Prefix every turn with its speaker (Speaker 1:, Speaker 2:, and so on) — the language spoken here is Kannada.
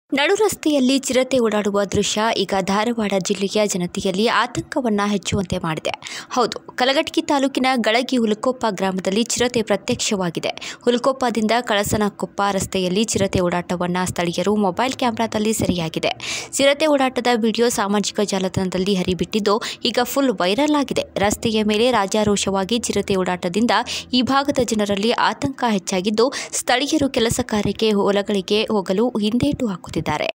Speaker 1: ನಡು ರಸ್ತೆಯಲ್ಲಿ ಚಿರತೆ ಓಡಾಡುವ ದೃಶ್ಯ ಈಗ ಧಾರವಾಡ ಜಿಲ್ಲೆಯ ಜನತೆಯಲ್ಲಿ ಆತಂಕವನ್ನ ಹೆಚ್ಚುವಂತೆ ಮಾಡಿದೆ ಹೌದು ಕಲಘಟಕಿ ತಾಲೂಕಿನ ಗಳಗಿ ಹುಲಕೊಪ್ಪ ಗ್ರಾಮದಲ್ಲಿ ಚಿರತೆ ಪ್ರತ್ಯಕ್ಷವಾಗಿದೆ ಹುಲಕೊಪ್ಪದಿಂದ ಕಳಸನಕೊಪ್ಪ ರಸ್ತೆಯಲ್ಲಿ ಚಿರತೆ ಓಡಾಟವನ್ನ ಸ್ಥಳೀಯರು ಮೊಬೈಲ್ ಕ್ಯಾಮೆರಾದಲ್ಲಿ ಸೆರೆಯಾಗಿದೆ ಚಿರತೆ ಓಡಾಟದ ವಿಡಿಯೋ ಸಾಮಾಜಿಕ ಜಾಲತಾಣದಲ್ಲಿ ಹರಿಬಿಟ್ಟಿದ್ದು ಈಗ ಫುಲ್ ವೈರಲ್ ಆಗಿದೆ ರಸ್ತೆಯ ಮೇಲೆ ರಾಜಾರೋಷವಾಗಿ ಚಿರತೆ ಓಡಾಟದಿಂದ ಈ ಭಾಗದ ಜನರಲ್ಲಿ ಆತಂಕ ಹೆಚ್ಚಾಗಿದ್ದು ಸ್ಥಳೀಯರು ಕೆಲಸ ಕಾರ್ಯಕ್ಕೆ ಹೊಲಗಳಿಗೆ ಹೋಗಲು ಹಿಂದೇಟು ಹಾಕುತ್ತಿದ್ದಾರೆ